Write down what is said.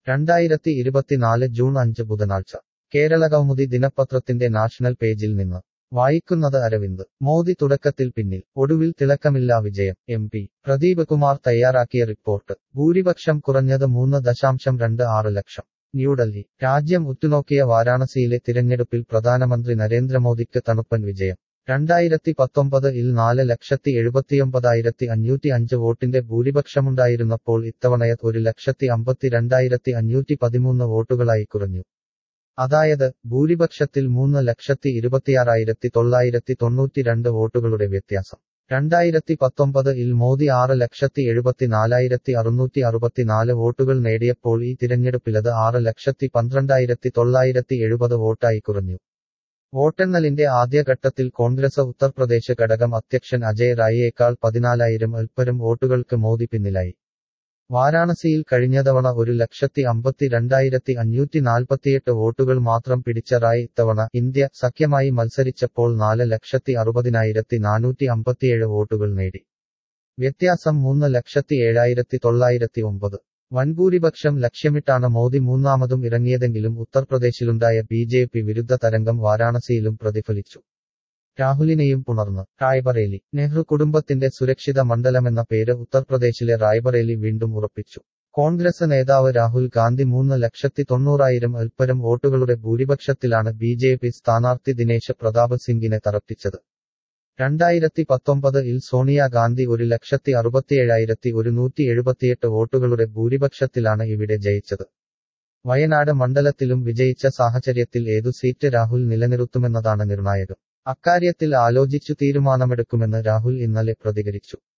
രണ്ടായിരത്തി ഇരുപത്തിനാല് ജൂൺ അഞ്ച് ബുധനാഴ്ച കേരള കൗമുദി ദിനപത്രത്തിന്റെ നാഷണൽ പേജിൽ നിന്ന് വായിക്കുന്നത് അരവിന്ദ് മോദി തുടക്കത്തിൽ പിന്നിൽ ഒടുവിൽ തിളക്കമില്ലാ വിജയം എം പി പ്രദീപ് കുമാർ തയ്യാറാക്കിയ റിപ്പോർട്ട് ഭൂരിപക്ഷം കുറഞ്ഞത് മൂന്ന് ദശാംശം രണ്ട് ആറ് ലക്ഷം ന്യൂഡൽഹി രാജ്യം ഉറ്റുനോക്കിയ വാരാണസിയിലെ തിരഞ്ഞെടുപ്പിൽ പ്രധാനമന്ത്രി നരേന്ദ്രമോദിക്ക് തണുപ്പൻ വിജയം രണ്ടായിരത്തി പത്തൊമ്പത് ഇൽ നാല് ലക്ഷത്തി എഴുപത്തിയൊമ്പതായിരത്തി അഞ്ഞൂറ്റി അഞ്ച് വോട്ടിന്റെ ഭൂരിപക്ഷമുണ്ടായിരുന്നപ്പോൾ ഇത്തവണയത് ഒരു ലക്ഷത്തി അമ്പത്തിരണ്ടായിരത്തി അഞ്ഞൂറ്റി പതിമൂന്ന് വോട്ടുകളായി കുറഞ്ഞു അതായത് ഭൂരിപക്ഷത്തിൽ മൂന്ന് ലക്ഷത്തി ഇരുപത്തിയാറായിരത്തി തൊള്ളായിരത്തി തൊണ്ണൂറ്റിരണ്ട് വോട്ടുകളുടെ വ്യത്യാസം രണ്ടായിരത്തി പത്തൊമ്പത് ഇൽ മോദി ആറ് ലക്ഷത്തി എഴുപത്തിനാലായിരത്തി അറുന്നൂറ്റി അറുപത്തിനാല് വോട്ടുകൾ നേടിയപ്പോൾ ഈ തിരഞ്ഞെടുപ്പിലത് ആറ് ലക്ഷത്തി പന്ത്രണ്ടായിരത്തി തൊള്ളായിരത്തി എഴുപത് വോട്ടായി കുറഞ്ഞു വോട്ടെണ്ണലിന്റെ ആദ്യഘട്ടത്തിൽ കോൺഗ്രസ് ഉത്തർപ്രദേശ് ഘടകം അധ്യക്ഷൻ അജയ് റായിയേക്കാൾ പതിനാലായിരം അൽപ്പരം വോട്ടുകൾക്ക് മോദി പിന്നിലായി വാരാണസിയിൽ കഴിഞ്ഞ തവണ ഒരു ലക്ഷത്തി അമ്പത്തിരണ്ടായിരത്തി അഞ്ഞൂറ്റി നാൽപ്പത്തിയെട്ട് വോട്ടുകൾ മാത്രം പിടിച്ച റായ് ഇത്തവണ ഇന്ത്യ സഖ്യമായി മത്സരിച്ചപ്പോൾ നാല് ലക്ഷത്തി അറുപതിനായിരത്തി നാനൂറ്റി അമ്പത്തിയേഴ് വോട്ടുകൾ നേടി വ്യത്യാസം മൂന്ന് ലക്ഷത്തി ഏഴായിരത്തി തൊള്ളായിരത്തി ഒമ്പത് വൻഭൂരിപക്ഷം ലക്ഷ്യമിട്ടാണ് മോദി മൂന്നാമതും ഇറങ്ങിയതെങ്കിലും ഉത്തർപ്രദേശിലുണ്ടായ ബി ജെ പി വിരുദ്ധ തരംഗം വാരാണസിയിലും പ്രതിഫലിച്ചു രാഹുലിനെയും പുണർന്ന് റായ്ബറേലി നെഹ്റു കുടുംബത്തിന്റെ സുരക്ഷിത മണ്ഡലമെന്ന പേര് ഉത്തർപ്രദേശിലെ റായ്ബറേലി വീണ്ടും ഉറപ്പിച്ചു കോൺഗ്രസ് നേതാവ് രാഹുൽ ഗാന്ധി മൂന്ന് ലക്ഷത്തി തൊണ്ണൂറായിരം അൽപ്പരം വോട്ടുകളുടെ ഭൂരിപക്ഷത്തിലാണ് ബി ജെ പി സ്ഥാനാർത്ഥി ദിനേശ് പ്രതാപ് സിംഗിനെ തറപ്പിച്ചത് രണ്ടായിരത്തി പത്തൊമ്പത് ഇൽ സോണിയ ഗാന്ധി ഒരു ലക്ഷത്തി അറുപത്തിയേഴായിരത്തി ഒരുന്നൂറ്റി എഴുപത്തിയെട്ട് വോട്ടുകളുടെ ഭൂരിപക്ഷത്തിലാണ് ഇവിടെ ജയിച്ചത് വയനാട് മണ്ഡലത്തിലും വിജയിച്ച സാഹചര്യത്തിൽ ഏതു സീറ്റ് രാഹുൽ നിലനിർത്തുമെന്നതാണ് നിർണായകം അക്കാര്യത്തിൽ ആലോചിച്ചു തീരുമാനമെടുക്കുമെന്ന് രാഹുൽ ഇന്നലെ പ്രതികരിച്ചു